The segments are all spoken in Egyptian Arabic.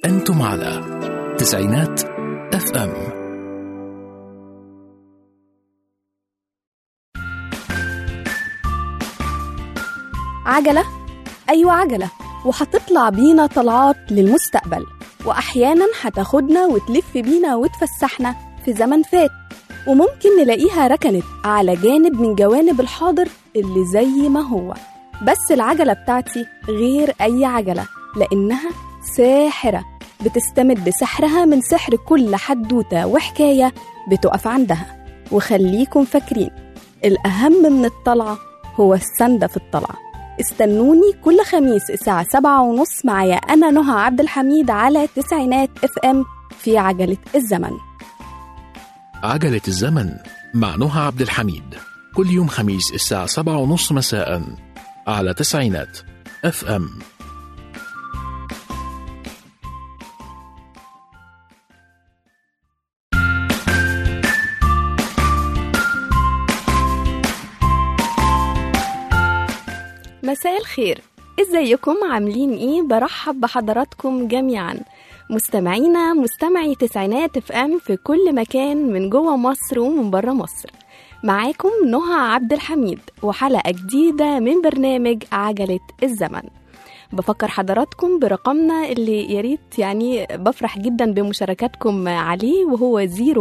أنتم على تسعينات اف ام عجلة؟ أيوة عجلة وهتطلع بينا طلعات للمستقبل وأحيانا هتاخدنا وتلف بينا وتفسحنا في زمن فات وممكن نلاقيها ركنت على جانب من جوانب الحاضر اللي زي ما هو بس العجلة بتاعتي غير أي عجلة لأنها ساحرة بتستمد سحرها من سحر كل حدوتة وحكاية بتقف عندها وخليكم فاكرين الأهم من الطلعة هو السندة في الطلعة استنوني كل خميس الساعة سبعة ونص معايا أنا نهى عبد الحميد على تسعينات اف ام في عجلة الزمن عجلة الزمن مع نهى عبد الحميد كل يوم خميس الساعة سبعة ونص مساء على تسعينات اف ام مساء الخير ازيكم عاملين ايه برحب بحضراتكم جميعا مستمعينا مستمعي تسعينات اف ام في كل مكان من جوه مصر ومن بره مصر معاكم نهى عبد الحميد وحلقة جديدة من برنامج عجلة الزمن بفكر حضراتكم برقمنا اللي يا ريت يعني بفرح جدا بمشاركاتكم عليه وهو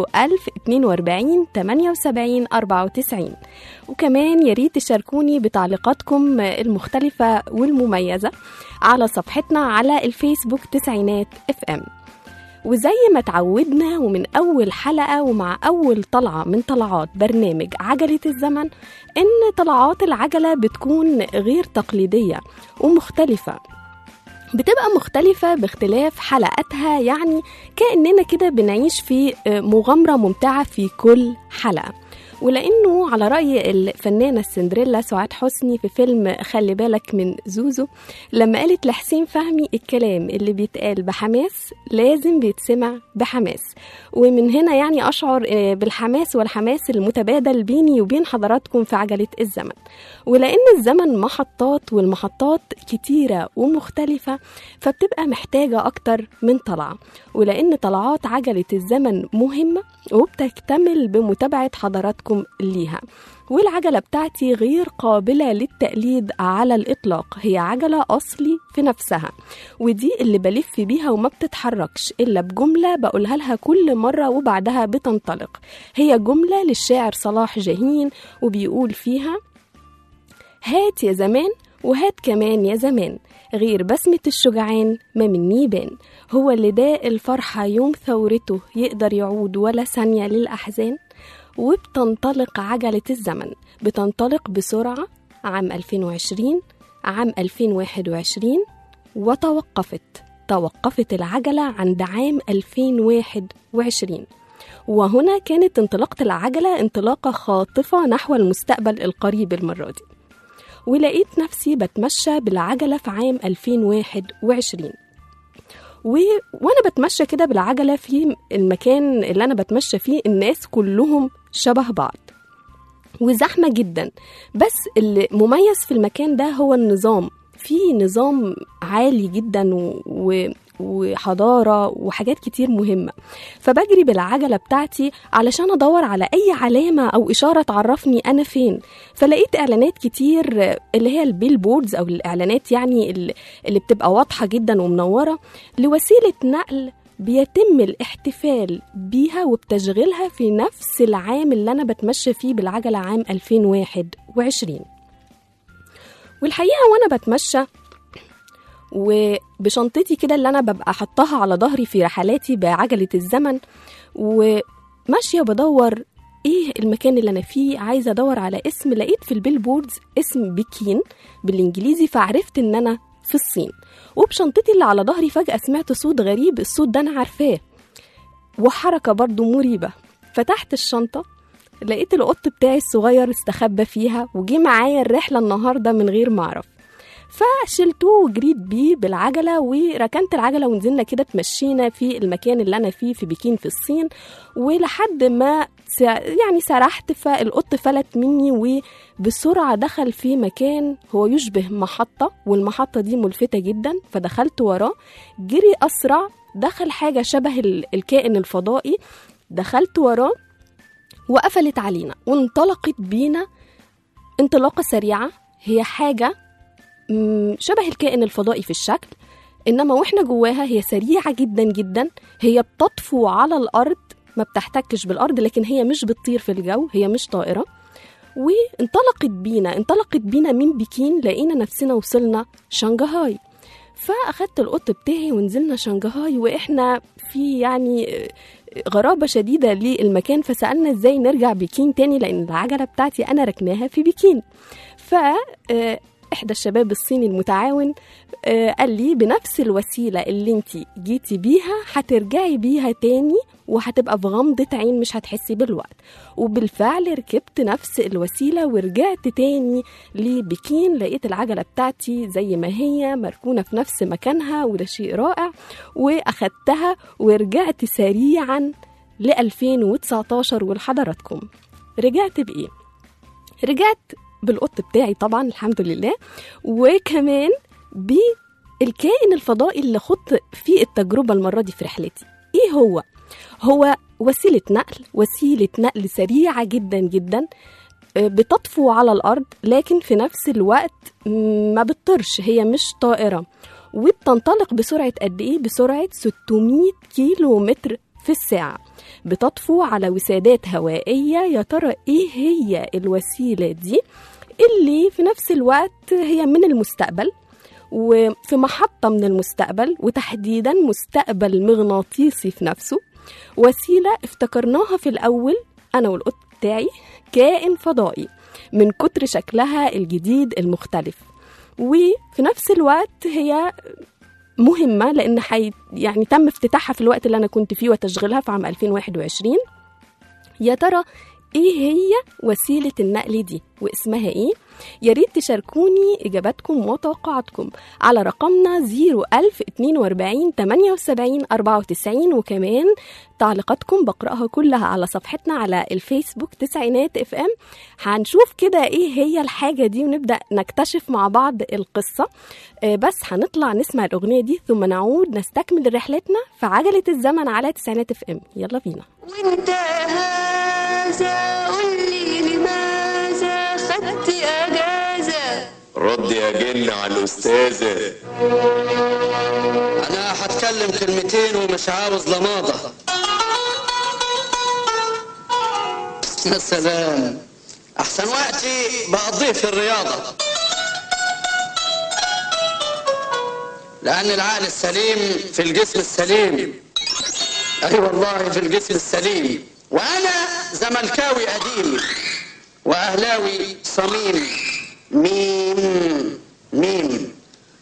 01042 78 94 وكمان يا ريت تشاركوني بتعليقاتكم المختلفة والمميزة على صفحتنا على الفيسبوك تسعينات اف ام وزي ما تعودنا ومن أول حلقة ومع أول طلعة من طلعات برنامج عجلة الزمن إن طلعات العجلة بتكون غير تقليدية ومختلفة بتبقى مختلفة باختلاف حلقاتها يعني كأننا كده بنعيش في مغامرة ممتعة في كل حلقة ولانه على راي الفنانه السندريلا سعاد حسني في فيلم خلي بالك من زوزو لما قالت لحسين فهمي الكلام اللي بيتقال بحماس لازم بيتسمع بحماس ومن هنا يعني اشعر بالحماس والحماس المتبادل بيني وبين حضراتكم في عجله الزمن ولان الزمن محطات والمحطات كتيره ومختلفه فبتبقى محتاجه اكتر من طلعه ولان طلعات عجله الزمن مهمه وبتكتمل بمتابعه حضراتكم حضراتكم ليها والعجلة بتاعتي غير قابلة للتقليد على الإطلاق هي عجلة أصلي في نفسها ودي اللي بلف بيها وما بتتحركش إلا بجملة بقولها لها كل مرة وبعدها بتنطلق هي جملة للشاعر صلاح جاهين وبيقول فيها هات يا زمان وهات كمان يا زمان غير بسمة الشجعان ما مني بان هو اللي داء الفرحة يوم ثورته يقدر يعود ولا ثانية للأحزان وبتنطلق عجلة الزمن بتنطلق بسرعة عام 2020 عام 2021 وتوقفت توقفت العجلة عند عام 2021 وهنا كانت انطلاقة العجلة انطلاقة خاطفة نحو المستقبل القريب المرة دي ولقيت نفسي بتمشى بالعجلة في عام 2021 و... وانا بتمشى كده بالعجله في المكان اللي انا بتمشى فيه الناس كلهم شبه بعض وزحمه جدا بس اللي مميز في المكان ده هو النظام في نظام عالي جدا و... و... وحضارة وحاجات كتير مهمة فبجري بالعجلة بتاعتي علشان أدور على أي علامة أو إشارة تعرفني أنا فين فلقيت إعلانات كتير اللي هي البيل بوردز أو الإعلانات يعني اللي بتبقى واضحة جدا ومنورة لوسيلة نقل بيتم الاحتفال بيها وبتشغيلها في نفس العام اللي أنا بتمشى فيه بالعجلة عام 2021 والحقيقة وأنا بتمشى وبشنطتي كده اللي انا ببقى حطاها على ظهري في رحلاتي بعجله الزمن وماشيه بدور ايه المكان اللي انا فيه عايزه ادور على اسم لقيت في البيلبوردز اسم بكين بالانجليزي فعرفت ان انا في الصين وبشنطتي اللي على ظهري فجاه سمعت صوت غريب الصوت ده انا عارفاه وحركه برضو مريبه فتحت الشنطه لقيت القط بتاعي الصغير استخبى فيها وجي معايا الرحله النهارده من غير ما اعرف فشلتوه وجريت بيه بالعجلة وركنت العجلة ونزلنا كده تمشينا في المكان اللي أنا فيه في بكين في الصين ولحد ما يعني سرحت فالقط فلت مني وبسرعة دخل في مكان هو يشبه محطة والمحطة دي ملفتة جدا فدخلت وراه جري أسرع دخل حاجة شبه ال- الكائن الفضائي دخلت وراه وقفلت علينا وانطلقت بينا انطلاقة سريعة هي حاجة مم، شبه الكائن الفضائي في الشكل إنما وإحنا جواها هي سريعة جدا جدا هي بتطفو على الأرض ما بتحتكش بالأرض لكن هي مش بتطير في الجو هي مش طائرة وانطلقت بينا انطلقت بينا من بكين لقينا نفسنا وصلنا شنغهاي فاخدت القط بتاعي ونزلنا شنغهاي واحنا في يعني غرابه شديده للمكان فسالنا ازاي نرجع بكين تاني لان العجله بتاعتي انا ركناها في بكين ف آه، احدى الشباب الصيني المتعاون آه، قال لي بنفس الوسيله اللي انت جيتي بيها هترجعي بيها تاني وهتبقى في غمضة عين مش هتحسي بالوقت وبالفعل ركبت نفس الوسيلة ورجعت تاني لبكين لقيت العجلة بتاعتي زي ما هي مركونة في نفس مكانها وده شيء رائع وأخدتها ورجعت سريعا ل 2019 ولحضراتكم رجعت بإيه؟ رجعت بالقط بتاعي طبعا الحمد لله وكمان بالكائن الفضائي اللي خضت فيه التجربة المرة دي في رحلتي ايه هو؟ هو وسيلة نقل وسيلة نقل سريعة جدا جدا آه، بتطفو على الأرض لكن في نفس الوقت م- ما بتطرش هي مش طائرة وبتنطلق بسرعة قد إيه؟ بسرعة 600 كيلو متر في الساعة بتطفو على وسادات هوائية يا ترى إيه هي الوسيلة دي اللي في نفس الوقت هي من المستقبل وفي محطة من المستقبل وتحديدا مستقبل مغناطيسي في نفسه وسيلة افتكرناها في الأول أنا والقط بتاعي كائن فضائي من كتر شكلها الجديد المختلف وفي نفس الوقت هي مهمة لأن حي يعني تم افتتاحها في الوقت اللي أنا كنت فيه وتشغيلها في عام 2021 يا ترى ايه هي وسيلة النقل دي واسمها ايه؟ يا ريت تشاركوني اجاباتكم وتوقعاتكم على رقمنا 01042 78 94 وكمان تعليقاتكم بقراها كلها على صفحتنا على الفيسبوك تسعينات اف ام هنشوف كده ايه هي الحاجة دي ونبدأ نكتشف مع بعض القصة آه، بس هنطلع نسمع الأغنية دي ثم نعود نستكمل رحلتنا في عجلة الزمن على تسعينات اف ام يلا بينا وانت هذا قل لي لماذا خدت اجازه رد يا جن على الأستاذة انا هتكلم كلمتين ومش عاوز لماضة يا سلام احسن وقتي بقضيه في الرياضة لان العقل السليم في الجسم السليم اي والله في الجسم السليم وانا زملكاوي قديم واهلاوي صميم ميم ميم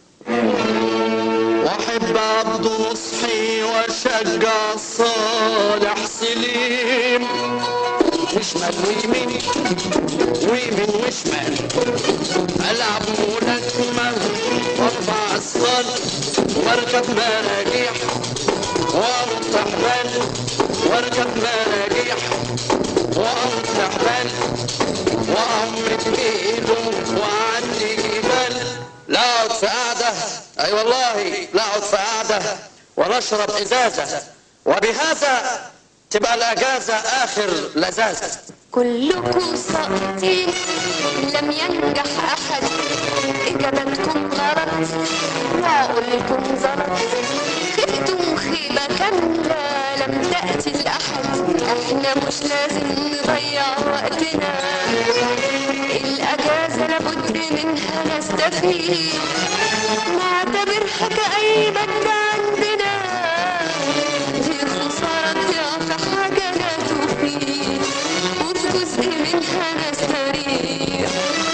واحب عبد نصحي واشجع صالح سليم وشمال ويمين ويمين وشمال العب ملاكمة وارفع اثقال واركب مراجيح وارد حبال واركب مراجيح وارد حبال وأمرك كيلو وعني جبال لا أقعد في قعدة أي والله لا أقعد في قعدة ولا أشرب إزازة وبهذا تبقى الأجازة آخر لذاذة كلكم ساقطين لم ينجح احد اجابتكم غلط وعقولكم زلط خفتم خيبة كاملة لم تأتي الأحد احنا مش لازم نضيع وقتنا الأجازة لابد منها نستفيد نعتبرها كأي مادة عندنا دي خسارة تضيع في حاجة لا تفيد وفي جزء منها نستريح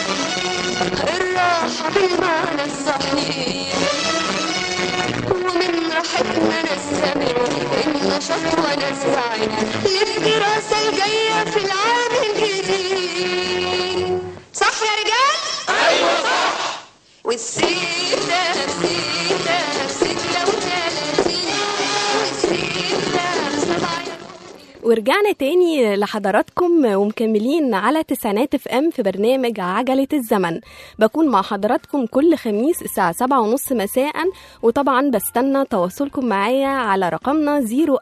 الراحة بالمعنى الصحيح ومن راحتنا نستمر النشاط ونستعد للدراسة الجاية في العام الجديد صح يا رجال؟ أيوة صح والسيدة السيدة السيدة ورجعنا تاني لحضراتكم ومكملين على تسعينات اف ام في برنامج عجلة الزمن بكون مع حضراتكم كل خميس الساعة سبعة ونص مساء وطبعا بستنى تواصلكم معايا على رقمنا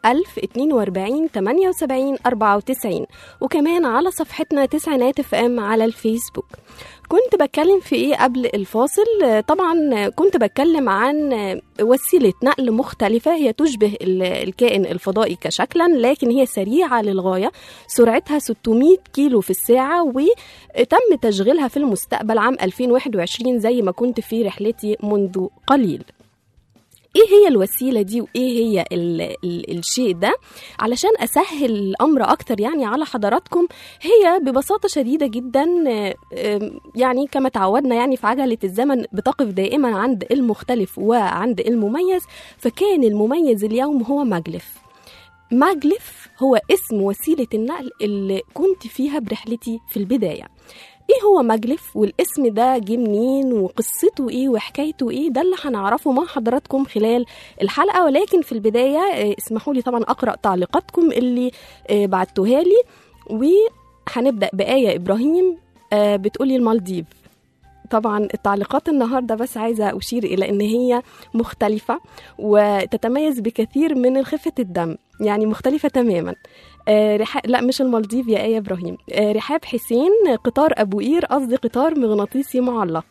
01042 78 94 وكمان على صفحتنا تسعينات اف ام على الفيسبوك كنت بتكلم في ايه قبل الفاصل آه، طبعا كنت بتكلم عن آه، وسيله نقل مختلفه هي تشبه ال- الكائن الفضائي كشكلا لكن هي سريعه للغايه سرعتها 600 كيلو في الساعه وتم تشغيلها في المستقبل عام 2021 زي ما كنت في رحلتي منذ قليل ايه هي الوسيله دي وايه هي ال ال الشيء ده علشان اسهل الامر اكتر يعني على حضراتكم هي ببساطه شديده جدا آه، آم، يعني كما تعودنا يعني في عجله الزمن بتقف دائما عند المختلف وعند المميز فكان المميز اليوم هو مجلف مجلف هو اسم وسيله النقل اللي كنت فيها برحلتي في البدايه ايه هو مجلف والاسم ده جه منين وقصته ايه وحكايته ايه ده اللي هنعرفه مع حضراتكم خلال الحلقه ولكن في البدايه آه، اسمحوا لي طبعا اقرا تعليقاتكم اللي آه، بعتوها لي وهنبدا بايه ابراهيم آه، بتقولي المالديف طبعا التعليقات النهارده بس عايزه اشير الى ان هي مختلفه وتتميز بكثير من خفه الدم يعني مختلفه تماما آه رح... لا مش المالديف يا آية إبراهيم آه رحاب حسين قطار أبو قير قصدي قطار مغناطيسي معلق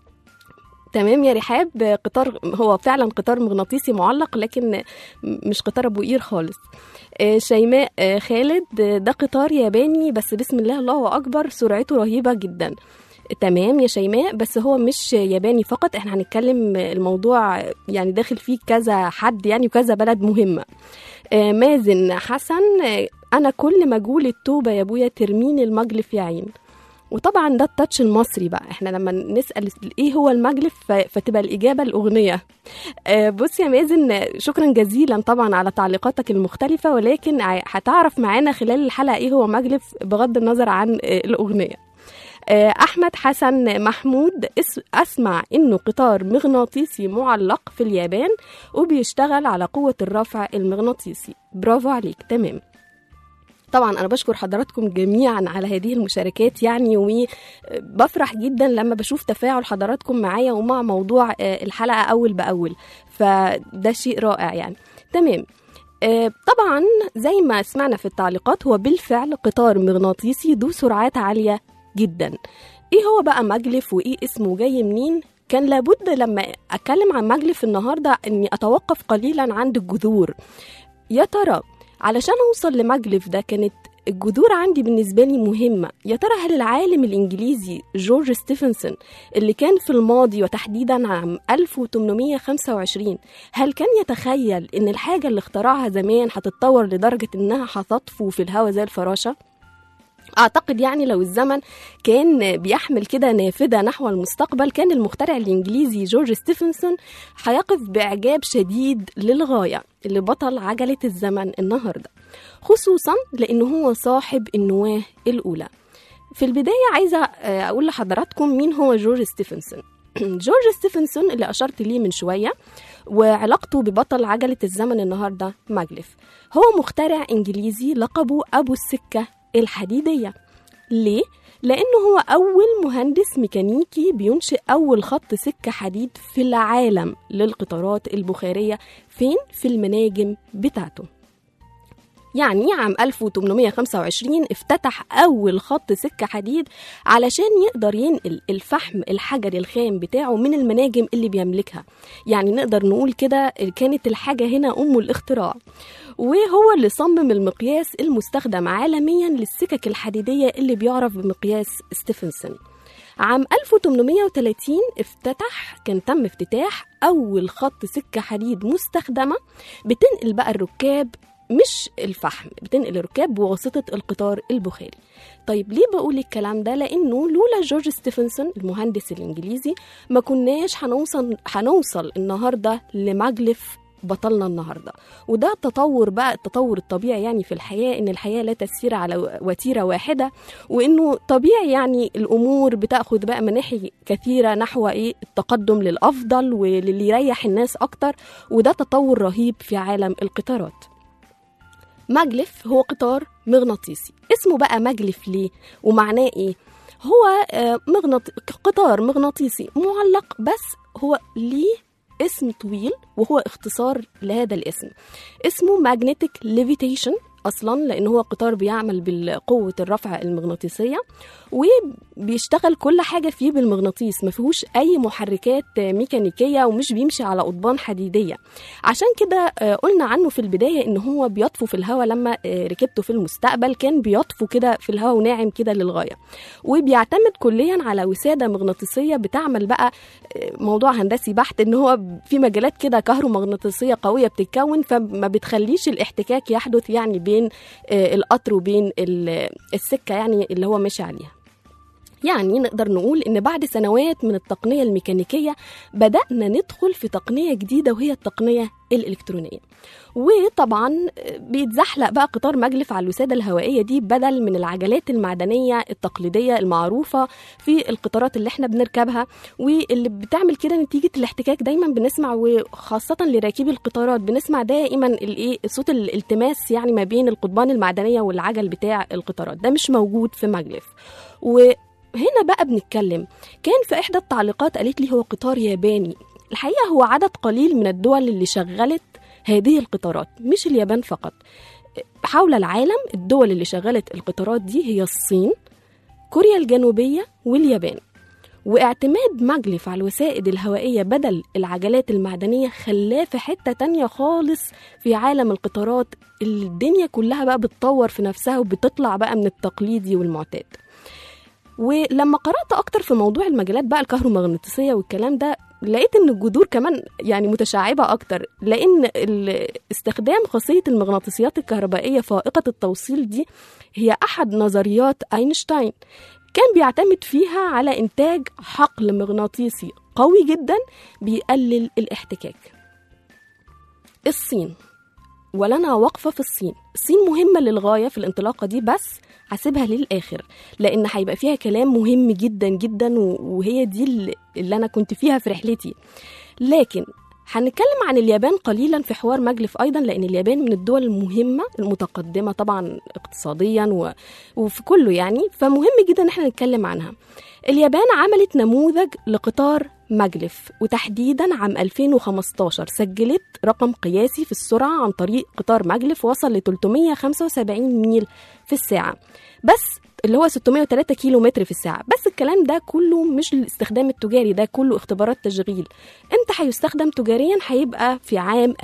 تمام يا رحاب آه، قطار هو فعلا قطار مغناطيسي معلق لكن مش قطار أبو قير خالص آه شيماء آه خالد آه، ده قطار ياباني بس بسم الله الله أكبر سرعته رهيبة جدا تمام يا شيماء بس هو مش ياباني فقط احنا هنتكلم الموضوع يعني داخل فيه كذا حد يعني وكذا بلد مهمة آه، مازن حسن آه، انا كل ما اقول التوبه يا ابويا ترميني المجلف يا عين وطبعا ده التاتش المصري بقى احنا لما نسال ايه هو المجلف ف- فتبقى الاجابه الاغنيه آه، بص يا مازن آه، شكرا جزيلا طبعا على تعليقاتك المختلفه ولكن ع- هتعرف معانا خلال الحلقه ايه هو مجلف بغض النظر عن آه، الاغنيه آه، احمد حسن محمود اس- اسمع انه قطار مغناطيسي معلق في اليابان وبيشتغل على قوه الرفع المغناطيسي برافو عليك تمام طبعا انا بشكر حضراتكم جميعا على هذه المشاركات يعني وبفرح جدا لما بشوف تفاعل حضراتكم معايا ومع موضوع آه، الحلقه اول باول فده شيء رائع يعني تمام آه، طبعا زي ما سمعنا في التعليقات هو بالفعل قطار مغناطيسي ذو سرعات عاليه جدا ايه هو بقى مجلف وايه اسمه جاي منين كان لابد لما اتكلم عن مجلف النهارده اني اتوقف قليلا عند الجذور يا ترى علشان اوصل لمجلف ده كانت الجذور عندي بالنسبة لي مهمة يا ترى هل العالم الإنجليزي جورج ستيفنسون اللي كان في الماضي وتحديدا عام 1825 هل كان يتخيل إن الحاجة اللي اخترعها زمان هتتطور لدرجة إنها هتطفو في الهواء زي الفراشة؟ اعتقد يعني لو الزمن كان بيحمل كده نافذه نحو المستقبل كان المخترع الانجليزي جورج ستيفنسون هيقف باعجاب شديد للغايه لبطل عجله الزمن النهارده خصوصا لانه هو صاحب النواه الاولى في البدايه عايزه آه، اقول لحضراتكم مين هو جورج ستيفنسون جورج ستيفنسون اللي اشرت ليه من شويه وعلاقته ببطل عجله الزمن النهارده مجلف هو مخترع انجليزي لقبه ابو السكه الحديديه ليه لانه هو اول مهندس ميكانيكي بينشئ اول خط سكه حديد في العالم للقطارات البخاريه فين في المناجم بتاعته يعني عام 1825 افتتح أول خط سكة حديد علشان يقدر ينقل الفحم الحجري الخام بتاعه من المناجم اللي بيملكها يعني نقدر نقول كده كانت الحاجة هنا أم الاختراع وهو اللي صمم المقياس المستخدم عالميا للسكك الحديدية اللي بيعرف بمقياس ستيفنسون عام 1830 افتتح كان تم افتتاح أول خط سكة حديد مستخدمة بتنقل بقى الركاب مش الفحم بتنقل الركاب بواسطة القطار البخاري طيب ليه بقول الكلام ده لأنه لولا جورج ستيفنسون المهندس الإنجليزي ما كناش هنوصل هنوصل النهاردة لمجلف بطلنا النهارده وده التطور بقى التطور الطبيعي يعني في الحياه ان الحياه لا تسير على وتيره واحده وانه طبيعي يعني الامور بتاخذ بقى مناحي كثيره نحو ايه التقدم للافضل واللي يريح الناس اكتر وده تطور رهيب في عالم القطارات مجلف هو قطار مغناطيسي اسمه بقى مجلف ليه ومعناه ايه هو آه، مغناط... قطار مغناطيسي معلق بس هو ليه اسم طويل وهو اختصار لهذا الاسم اسمه magnetic levitation اصلا لان هو قطار بيعمل بقوه الرفع المغناطيسيه وبيشتغل كل حاجه فيه بالمغناطيس ما فيهوش اي محركات ميكانيكيه ومش بيمشي على قضبان حديديه عشان كده آه، قلنا عنه في البدايه ان هو بيطفو في الهواء لما آه، ركبته في المستقبل كان بيطفو كده في الهواء وناعم كده للغايه وبيعتمد كليا على وساده مغناطيسيه بتعمل بقى آه، موضوع هندسي بحت ان هو في مجالات كده كهرومغناطيسيه قويه بتتكون فما بتخليش الاحتكاك يحدث يعني بين آه، القطر وبين ال- السكه يعني اللي هو ماشي عليها يعني نقدر نقول ان بعد سنوات من التقنيه الميكانيكيه بدانا ندخل في تقنيه جديده وهي التقنيه الالكترونيه وطبعا بيتزحلق بقى قطار مجلف على الوساده الهوائيه دي بدل من العجلات المعدنيه التقليديه المعروفه في القطارات اللي احنا بنركبها واللي بتعمل كده نتيجه الاحتكاك دايما بنسمع وخاصه لراكبي القطارات بنسمع دائما الايه صوت الالتماس يعني ما بين القضبان المعدنيه والعجل بتاع القطارات ده مش موجود في مجلف وهنا بقى بنتكلم كان في احدى التعليقات قالت لي هو قطار ياباني الحقيقه هو عدد قليل من الدول اللي شغلت هذه القطارات مش اليابان فقط حول العالم الدول اللي شغلت القطارات دي هي الصين كوريا الجنوبية واليابان واعتماد مجلف على الوسائد الهوائية بدل العجلات المعدنية خلاه في حتة تانية خالص في عالم القطارات اللي الدنيا كلها بقى بتطور في نفسها وبتطلع بقى من التقليدي والمعتاد ولما قرأت أكتر في موضوع المجالات بقى الكهرومغناطيسية والكلام ده لقيت ان الجذور كمان يعني متشعبه اكتر لان ال- استخدام خاصيه المغناطيسيات الكهربائيه فائقه التوصيل دي هي احد نظريات اينشتاين كان بيعتمد فيها على انتاج حقل مغناطيسي قوي جدا بيقلل الاحتكاك الصين ولنا وقفه في الصين الصين مهمه للغايه في الانطلاقه دي بس هسيبها للاخر لان هيبقى فيها كلام مهم جدا جدا و- وهي دي اللي- اللي انا كنت فيها في رحلتي لكن هنتكلم عن اليابان قليلا في حوار مجلف ايضا لان اليابان من الدول المهمه المتقدمه طبعا اقتصاديا و... وفي كله يعني فمهم جدا ان احنا نتكلم عنها اليابان عملت نموذج لقطار مجلف وتحديدا عام 2015 سجلت رقم قياسي في السرعه عن طريق قطار مجلف وصل ل 375 ميل في الساعه بس اللي هو 603 كيلو متر في الساعة بس الكلام ده كله مش للاستخدام التجاري ده كله اختبارات تشغيل امتى هيستخدم تجاريا هيبقى في عام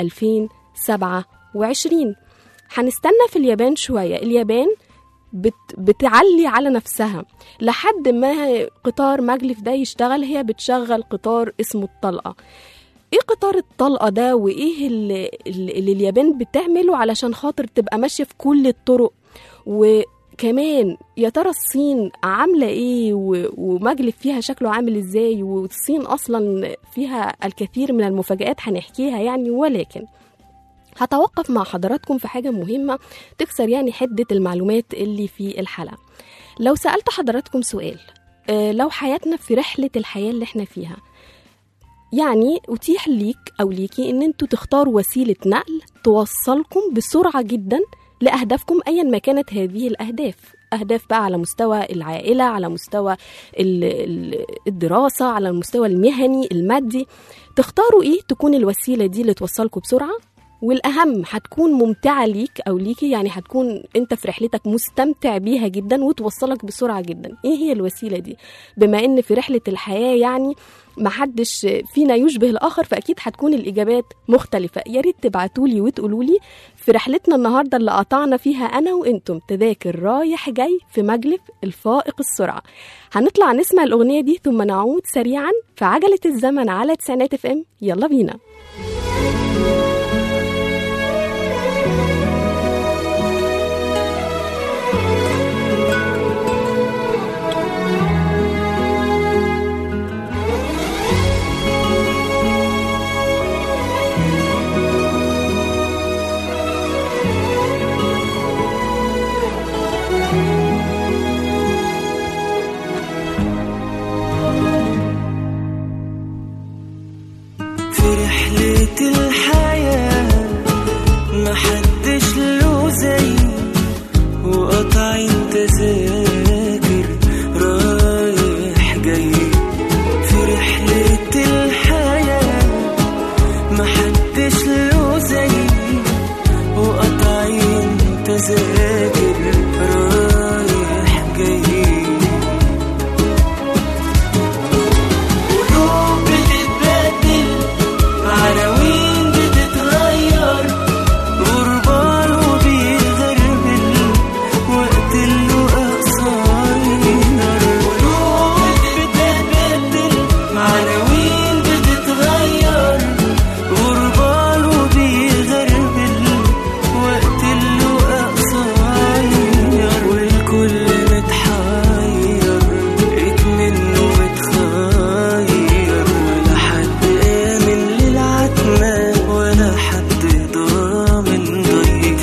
2027 هنستنى في اليابان شوية اليابان بت بتعلي على نفسها لحد ما قطار مجلف ده يشتغل هي بتشغل قطار اسمه الطلقة ايه قطار الطلقة ده وايه اللي, اللي اليابان بتعمله علشان خاطر تبقى ماشية في كل الطرق وكمان يا ترى الصين عاملة ايه و- ومجلف فيها شكله عامل ازاي والصين اصلا فيها الكثير من المفاجآت هنحكيها يعني ولكن هتوقف مع حضراتكم في حاجة مهمة تكسر يعني حدة المعلومات اللي في الحلقة لو سألت حضراتكم سؤال آه، لو حياتنا في رحلة الحياة اللي احنا فيها يعني أتيح ليك أو ليكي إن انتوا تختاروا وسيلة نقل توصلكم بسرعة جدا لأهدافكم أيا ما كانت هذه الأهداف أهداف بقى على مستوى العائلة على مستوى ال- ال- الدراسة على المستوى المهني المادي تختاروا إيه تكون الوسيلة دي اللي توصلكم بسرعة والأهم هتكون ممتعة ليك أو ليكي يعني هتكون أنت في رحلتك مستمتع بيها جدا وتوصلك بسرعة جدا إيه هي الوسيلة دي بما إن في رحلة الحياة يعني محدش فينا يشبه الآخر فأكيد هتكون الإجابات مختلفة يا ريت تبعتولي وتقولولي في رحلتنا النهاردة اللي قطعنا فيها أنا وإنتم تذاكر رايح جاي في مجلف الفائق السرعة هنطلع نسمع الأغنية دي ثم نعود سريعا في عجلة الزمن على تسعينات اف ام يلا بينا في رحلة تذاكر رايح جاي قلوب بتتبدل عناوين بتتغير غربان وبيغربل وقت اللقا قصير قلوب بتتبدل عناوين بتتغير غربان وبيغربل وقت اللقا قصير والكل متحير منه متخير ولا حد آمن للعتمة ولا حد ضامن ضيق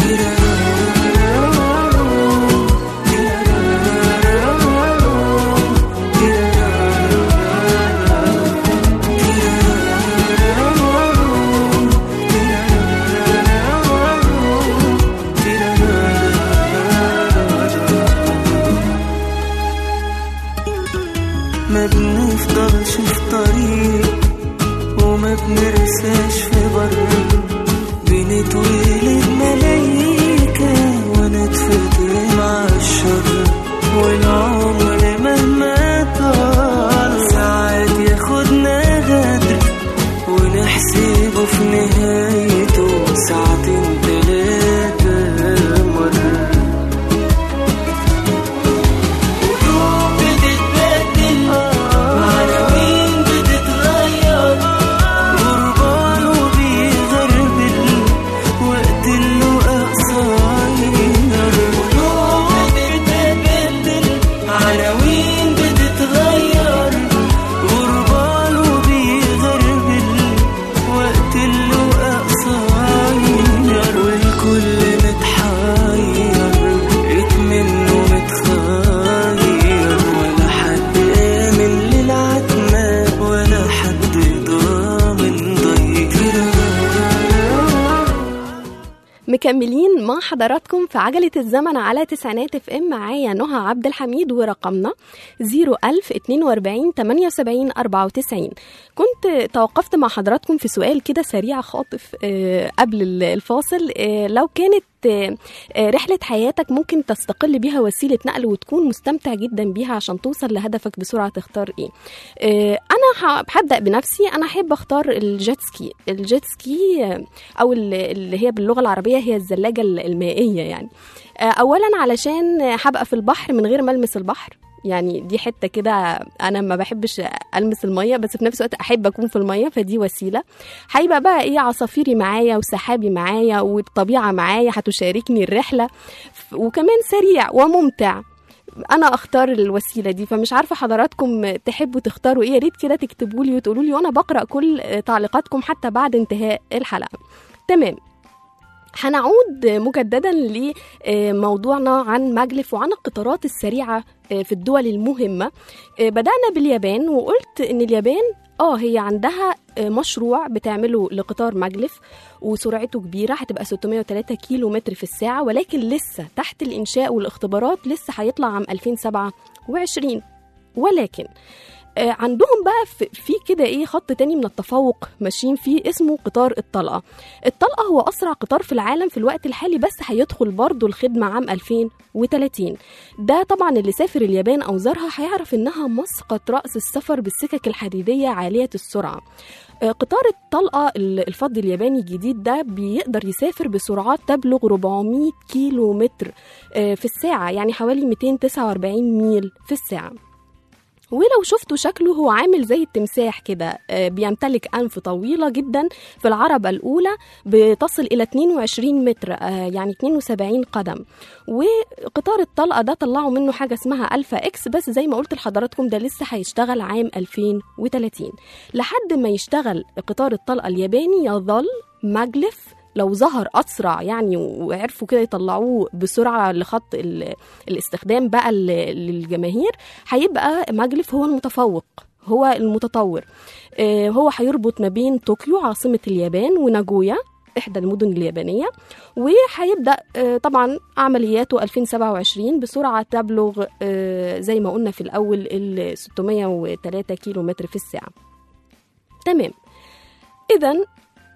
ما بنفضلش في طريق وما بنرساش في بر بنتولد ملايكة ونتفطر مع الشر والعمر مهما طال ساعات ياخدنا غدر ونحسبه في نهايته ساعتين تلاتة مرة قلوب بتتبدل عناوين بتتغير غربان وبيغربل وقت اللقا قصير قلوب بتتبدل عناوين بتتغير غربان وبيغربل وقت اللقا قصير والكل متحير منه متخير ولا حد آمن للعتمة ولا حد ضامن ضيق مكملين مع حضراتكم في عجلة الزمن على تسعينات اف ام معايا نهى عبد الحميد ورقمنا 01042 78 94 كنت توقفت مع حضراتكم في سؤال كده سريع خاطف آه، قبل ال- الفاصل آه، لو كانت آه، آه، رحلة حياتك ممكن تستقل بيها وسيلة نقل وتكون مستمتع جدا بيها عشان توصل لهدفك بسرعة تختار ايه آه، انا ه- هبدأ بنفسي انا احب اختار الجيت سكي الجيت سكي آه، او ال- اللي هي باللغه العربيه هي الزلاجه ال- المائيه يعني آه، اولا علشان هبقى في البحر من غير ما المس البحر يعني دي حته كده انا ما بحبش المس الميه بس في نفس الوقت احب اكون في الميه فدي وسيله هيبقى بقى ايه عصافيري معايا وسحابي معايا والطبيعه معايا هتشاركني الرحله ف- وكمان سريع وممتع انا اختار الوسيله دي فمش عارفه حضراتكم تحبوا تختاروا ايه يا ريت كده تكتبوا لي وتقولوا لي وانا بقرا كل تعليقاتكم حتى بعد انتهاء الحلقه تمام هنعود مجددا لموضوعنا عن مجلف وعن القطارات السريعه في الدول المهمه بدانا باليابان وقلت ان اليابان اه هي عندها مشروع بتعمله لقطار مجلف وسرعته كبيرة هتبقى 603 كيلو متر في الساعة ولكن لسه تحت الإنشاء والاختبارات لسه هيطلع عام 2027 ولكن آه، عندهم بقى في- في كده ايه خط تاني من التفوق ماشيين فيه اسمه قطار الطلقه الطلقه هو اسرع قطار في العالم في الوقت الحالي بس هيدخل برضه الخدمه عام 2030 ده طبعا اللي سافر اليابان او زارها هيعرف انها مسقط راس السفر بالسكك الحديديه عاليه السرعه آه، قطار الطلقه ال- الفضي الياباني الجديد ده بيقدر يسافر بسرعات تبلغ 400 كيلو متر آه، في الساعه يعني حوالي 249 ميل في الساعه ولو شفتوا شكله هو عامل زي التمساح كده آه، بيمتلك أنف طويلة جدا في العربة الأولى بتصل إلى 22 متر آه، يعني 72 قدم وقطار الطلقة ده طلعوا منه حاجة اسمها ألفا إكس بس زي ما قلت لحضراتكم ده لسه هيشتغل عام 2030 لحد ما يشتغل قطار الطلقة الياباني يظل مجلف لو ظهر اسرع يعني وعرفوا كده يطلعوه بسرعه لخط ال- الاستخدام بقى ل- للجماهير هيبقى مجلف هو المتفوق هو المتطور آه، هو هيربط ما بين طوكيو عاصمة اليابان وناجويا إحدى المدن اليابانية وهيبدأ آه، طبعا عملياته 2027 بسرعة تبلغ آه، زي ما قلنا في الأول ال 603 كيلو متر في الساعة تمام إذا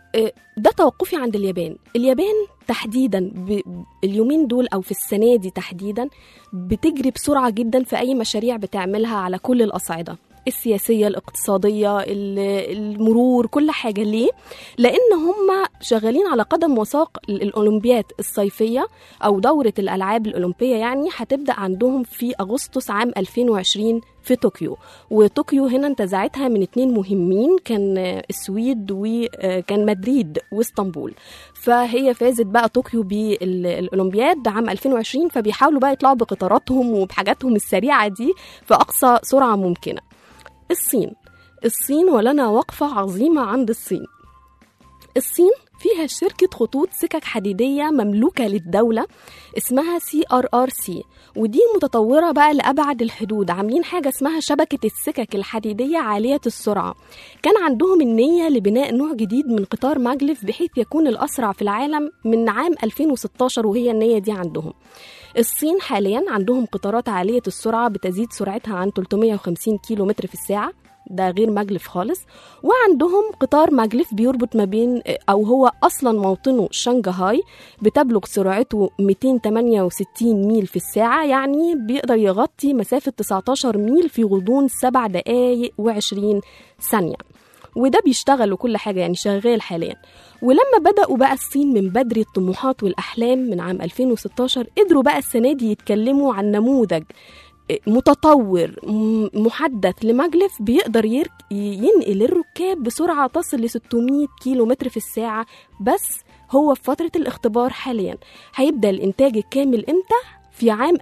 آه، ده توقفي عند اليابان اليابان تحديدا ب... اليومين دول او في السنه دي تحديدا بتجري بسرعه جدا في اي مشاريع بتعملها على كل الاصعده السياسيه الاقتصاديه ال- المرور كل حاجه ليه لان هم شغالين على قدم وساق ال- الاولمبياد الصيفيه او دوره الالعاب الاولمبيه يعني هتبدا عندهم في اغسطس عام 2020 في طوكيو وطوكيو هنا انتزعتها من اتنين مهمين كان آه، السويد وكان مدريد واسطنبول فهي فازت بقى طوكيو بالاولمبياد عام 2020 فبيحاولوا بقى يطلعوا بقطاراتهم وبحاجاتهم السريعه دي في اقصى سرعه ممكنه الصين الصين ولنا وقفه عظيمه عند الصين الصين فيها شركة خطوط سكك حديدية مملوكة للدولة اسمها سي ار ار سي ودي متطورة بقى لأبعد الحدود عاملين حاجة اسمها شبكة السكك الحديدية عالية السرعة كان عندهم النية لبناء نوع جديد من قطار ماجلف بحيث يكون الأسرع في العالم من عام 2016 وهي النية دي عندهم الصين حاليا عندهم قطارات عالية السرعة بتزيد سرعتها عن 350 كيلو متر في الساعة ده غير مجلف خالص وعندهم قطار مجلف بيربط ما بين او هو اصلا موطنه شنغهاي بتبلغ سرعته 268 ميل في الساعة يعني بيقدر يغطي مسافة 19 ميل في غضون 7 دقايق و20 ثانية وده بيشتغل وكل حاجة يعني شغال حاليا ولما بدأوا بقى الصين من بدري الطموحات والأحلام من عام 2016 قدروا بقى السنة دي يتكلموا عن نموذج متطور م- محدث لمجلف بيقدر يرك ينقل الركاب بسرعة تصل ل 600 كيلو متر في الساعة بس هو في فترة الاختبار حاليا هيبدأ الإنتاج الكامل إمتى؟ في عام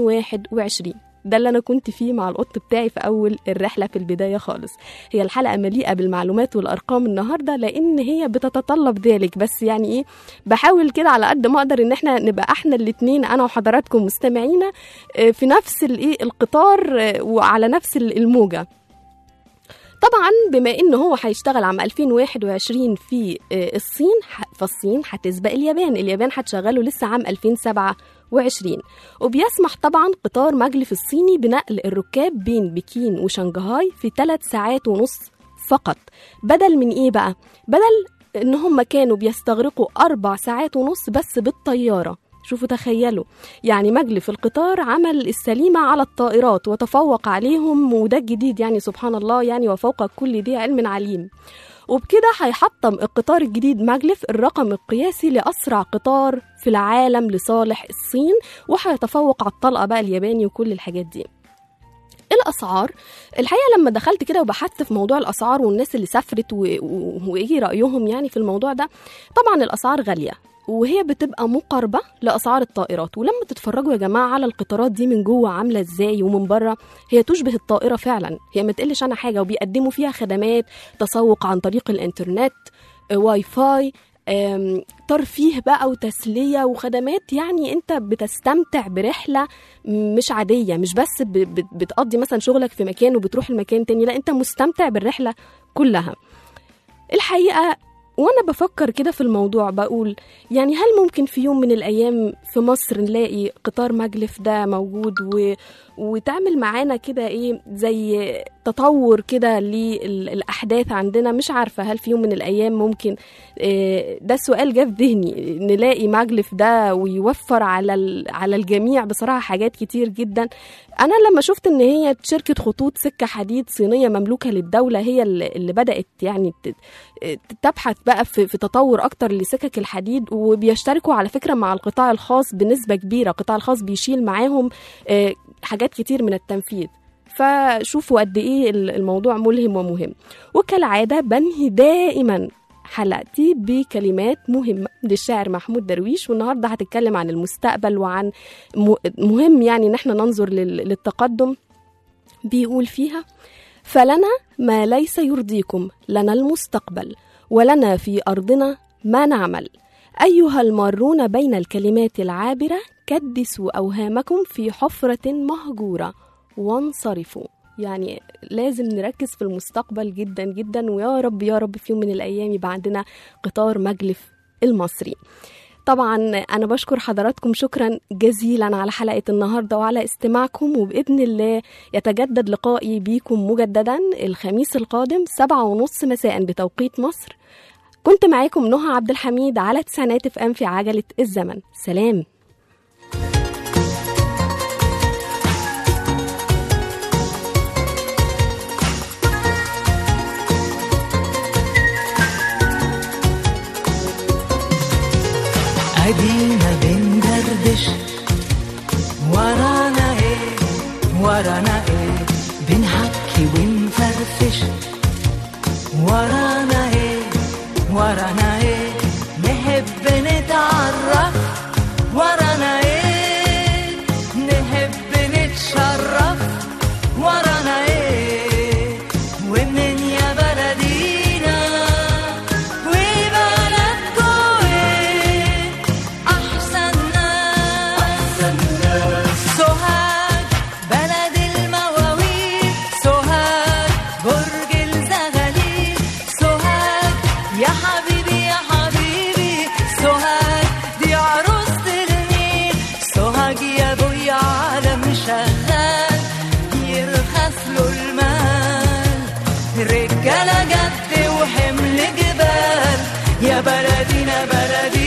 2021 ده اللي انا كنت فيه مع القط بتاعي في اول الرحله في البدايه خالص هي الحلقه مليئه بالمعلومات والارقام النهارده لان هي بتتطلب ذلك بس يعني ايه بحاول كده على قد ما اقدر ان احنا نبقى احنا الاثنين انا وحضراتكم مستمعينا آه، في نفس الايه القطار آه، وعلى نفس الموجه طبعا بما ان هو هيشتغل عام 2021 في آه، الصين ح- فالصين هتسبق اليابان اليابان هتشغله لسه عام 2027 وبيسمح طبعا قطار مجلف الصيني بنقل الركاب بين بكين وشنغهاي في ثلاث ساعات ونص فقط بدل من ايه بقى بدل ان هم كانوا بيستغرقوا اربع ساعات ونص بس بالطياره شوفوا تخيلوا يعني مجلف القطار عمل السليمة على الطائرات وتفوق عليهم وده الجديد يعني سبحان الله يعني وفوق كل ذي علم عليم وبكده هيحطم القطار الجديد مجلف الرقم القياسي لأسرع قطار في العالم لصالح الصين وهيتفوق على الطلقة بقى الياباني وكل الحاجات دي الاسعار الحقيقه لما دخلت كده وبحثت في موضوع الاسعار والناس اللي سافرت و... و... وايه رايهم يعني في الموضوع ده طبعا الاسعار غاليه وهي بتبقى مقاربه لاسعار الطائرات ولما تتفرجوا يا جماعه على القطارات دي من جوه عامله ازاي ومن بره هي تشبه الطائره فعلا هي ما تقلش عنها حاجه وبيقدموا فيها خدمات تسوق عن طريق الانترنت آه، واي فاي آم، ترفيه بقى وتسلية وخدمات يعني انت بتستمتع برحلة مش عادية مش بس ب- ب- بتقضي مثلا شغلك في مكان وبتروح المكان تاني لا انت مستمتع بالرحلة كلها الحقيقة وانا بفكر كده في الموضوع بقول يعني هل ممكن في يوم من الايام في مصر نلاقي قطار مجلف ده موجود و... وتعمل معانا كده ايه زي تطور كده للاحداث عندنا مش عارفه هل في يوم من الايام ممكن آه، ده سؤال جه في ذهني نلاقي مجلف ده ويوفر على ال- على الجميع بصراحه حاجات كتير جدا انا لما شفت ان هي شركه خطوط سكه حديد صينيه مملوكه للدوله هي اللي اللي بدات يعني ت- تبحث بقى في, في تطور اكتر لسكك الحديد وبيشتركوا على فكره مع القطاع الخاص بنسبه كبيره القطاع الخاص بيشيل معاهم آه، حاجات كتير من التنفيذ فشوفوا قد ايه الموضوع ملهم ومهم وكالعاده بنهي دائما حلقتي بكلمات مهمة للشاعر محمود درويش والنهاردة هتتكلم عن المستقبل وعن م- مهم يعني ان احنا ننظر لل- للتقدم بيقول فيها فلنا ما ليس يرضيكم لنا المستقبل ولنا في أرضنا ما نعمل أيها المارون بين الكلمات العابرة كدسوا أوهامكم في حفرة مهجورة وانصرفوا يعني لازم نركز في المستقبل جدا جدا ويا رب يا رب في يوم من الأيام يبقى عندنا قطار مجلف المصري طبعا أنا بشكر حضراتكم شكرا جزيلا على حلقة النهاردة وعلى استماعكم وبإذن الله يتجدد لقائي بيكم مجددا الخميس القادم سبعة ونص مساء بتوقيت مصر كنت معاكم نهى عبد الحميد على تسعينات اف ام في عجلة الزمن سلام ادينا بندردش ورانا ايه ورانا ايه بنحكي ونفرفش ورانا ايه ورانا ايه نحب نتعرف ورانا ايه نحب نتشرف ورانا ايه ومن يا بلدينا وبلدكوا ايه احسن ناس سوهاج بلد المواويل سوهاج برج الزغاليل سوهاج يا حبيبي يا حبيبي سوهاج دي عروسة النيل سوهاج يا ابويا عالم شغال يرخص له المال رجالة جد وحمل جبال يا بلدينا بلدي